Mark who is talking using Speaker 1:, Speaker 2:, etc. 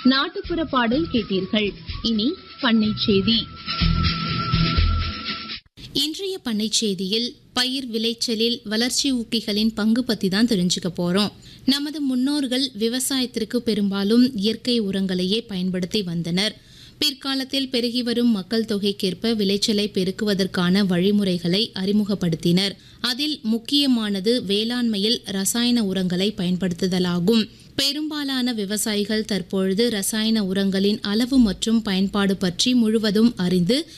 Speaker 1: நாட்டுப்புற பாடல் கேட்டீர்கள் இனி பண்ணை செய்தி
Speaker 2: இன்றைய பண்ணை செய்தியில் பயிர் விளைச்சலில் வளர்ச்சி ஊக்கிகளின் பங்கு பத்தி தான் தெரிஞ்சுக்க போறோம் நமது முன்னோர்கள் விவசாயத்திற்கு பெரும்பாலும் இயற்கை உரங்களையே பயன்படுத்தி வந்தனர் பிற்காலத்தில் பெருகி வரும் மக்கள் தொகைக்கேற்ப விளைச்சலை பெருக்குவதற்கான வழிமுறைகளை அறிமுகப்படுத்தினர் அதில் முக்கியமானது வேளாண்மையில் ரசாயன உரங்களை பயன்படுத்துதலாகும் பெரும்பாலான விவசாயிகள் தற்பொழுது ரசாயன உரங்களின் அளவு மற்றும் பயன்பாடு பற்றி முழுவதும் அறிந்து